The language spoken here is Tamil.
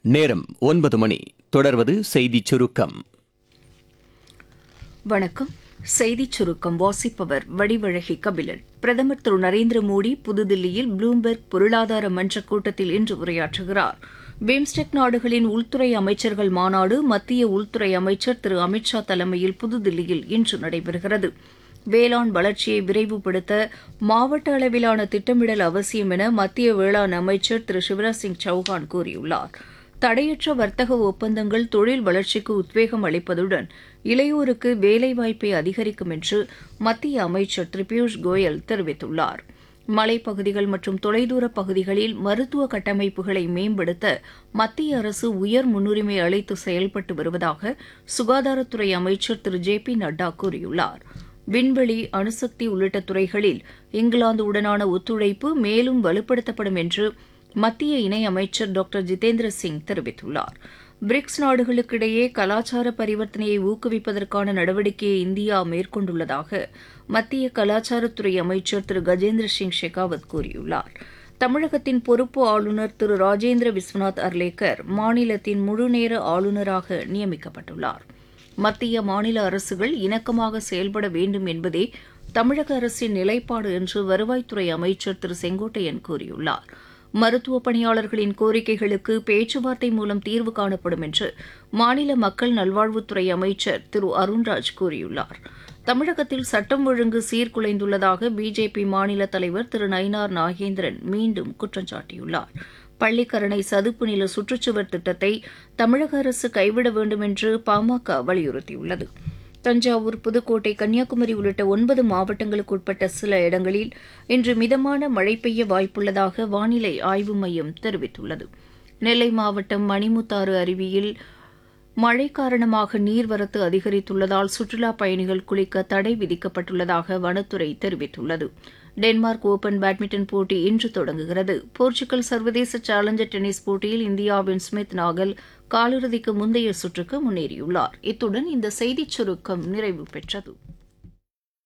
நேரம் ஒன்பது மணி தொடர்வது செய்திச் சுருக்கம் வணக்கம் செய்திச் சுருக்கம் வாசிப்பவர் வடிவழகி கபிலன் பிரதமர் திரு நரேந்திர மோடி புதுதில்லியில் ப்ளூம்பெர்க் பொருளாதார மன்ற கூட்டத்தில் இன்று உரையாற்றுகிறார் பிம்ஸ்டெக் நாடுகளின் உள்துறை அமைச்சர்கள் மாநாடு மத்திய உள்துறை அமைச்சர் திரு அமித்ஷா தலைமையில் புதுதில்லியில் இன்று நடைபெறுகிறது வேளாண் வளர்ச்சியை விரைவுபடுத்த மாவட்ட அளவிலான திட்டமிடல் அவசியம் என மத்திய வேளாண் அமைச்சர் திரு சிவராஜ் சிங் சௌஹான் கூறியுள்ளார் தடையற்ற வர்த்தக ஒப்பந்தங்கள் தொழில் வளர்ச்சிக்கு உத்வேகம் அளிப்பதுடன் இளையோருக்கு வேலைவாய்ப்பை அதிகரிக்கும் என்று மத்திய அமைச்சர் திரு பியூஷ் கோயல் தெரிவித்துள்ளார் மலைப்பகுதிகள் மற்றும் தொலைதூர பகுதிகளில் மருத்துவ கட்டமைப்புகளை மேம்படுத்த மத்திய அரசு உயர் முன்னுரிமை அளித்து செயல்பட்டு வருவதாக சுகாதாரத்துறை அமைச்சர் திரு ஜே பி நட்டா கூறியுள்ளார் விண்வெளி அணுசக்தி உள்ளிட்ட துறைகளில் இங்கிலாந்துடனான ஒத்துழைப்பு மேலும் வலுப்படுத்தப்படும் என்று மத்திய இணையமைச்சர் டாக்டர் ஜிதேந்திர சிங் தெரிவித்துள்ளார் பிரிக்ஸ் நாடுகளுக்கிடையே கலாச்சார பரிவர்த்தனையை ஊக்குவிப்பதற்கான நடவடிக்கையை இந்தியா மேற்கொண்டுள்ளதாக மத்திய கலாச்சாரத்துறை அமைச்சர் திரு கஜேந்திர சிங் ஷெகாவத் கூறியுள்ளார் தமிழகத்தின் பொறுப்பு ஆளுநர் திரு ராஜேந்திர விஸ்வநாத் அர்லேக்கர் மாநிலத்தின் முழுநேர ஆளுநராக நியமிக்கப்பட்டுள்ளார் மத்திய மாநில அரசுகள் இணக்கமாக செயல்பட வேண்டும் என்பதே தமிழக அரசின் நிலைப்பாடு என்று வருவாய்த்துறை அமைச்சர் திரு செங்கோட்டையன் கூறியுள்ளார் மருத்துவ பணியாளர்களின் கோரிக்கைகளுக்கு பேச்சுவார்த்தை மூலம் தீர்வு காணப்படும் என்று மாநில மக்கள் நல்வாழ்வுத்துறை அமைச்சர் திரு அருண்ராஜ் கூறியுள்ளார் தமிழகத்தில் சட்டம் ஒழுங்கு சீர்குலைந்துள்ளதாக பிஜேபி மாநில தலைவர் திரு நயினார் நாகேந்திரன் மீண்டும் குற்றம் சாட்டியுள்ளார் பள்ளிக்கரணை சதுப்பு நில சுற்றுச்சுவர் திட்டத்தை தமிழக அரசு கைவிட வேண்டும் என்று பாமக வலியுறுத்தியுள்ளது தஞ்சாவூர் புதுக்கோட்டை கன்னியாகுமரி உள்ளிட்ட ஒன்பது மாவட்டங்களுக்கு உட்பட்ட சில இடங்களில் இன்று மிதமான மழை பெய்ய வாய்ப்புள்ளதாக வானிலை ஆய்வு மையம் தெரிவித்துள்ளது நெல்லை மாவட்டம் மணிமுத்தாறு அருவியில் மழை காரணமாக நீர்வரத்து அதிகரித்துள்ளதால் சுற்றுலாப் பயணிகள் குளிக்க தடை விதிக்கப்பட்டுள்ளதாக வனத்துறை தெரிவித்துள்ளது டென்மார்க் ஓபன் பேட்மிண்டன் போட்டி இன்று தொடங்குகிறது போர்ச்சுகல் சர்வதேச சேலஞ்சர் டென்னிஸ் போட்டியில் இந்தியாவின் ஸ்மித் நாகல் காலிறுதிக்கு முந்தைய சுற்றுக்கு முன்னேறியுள்ளார் இத்துடன் இந்த செய்திச் சுருக்கம் நிறைவு பெற்றது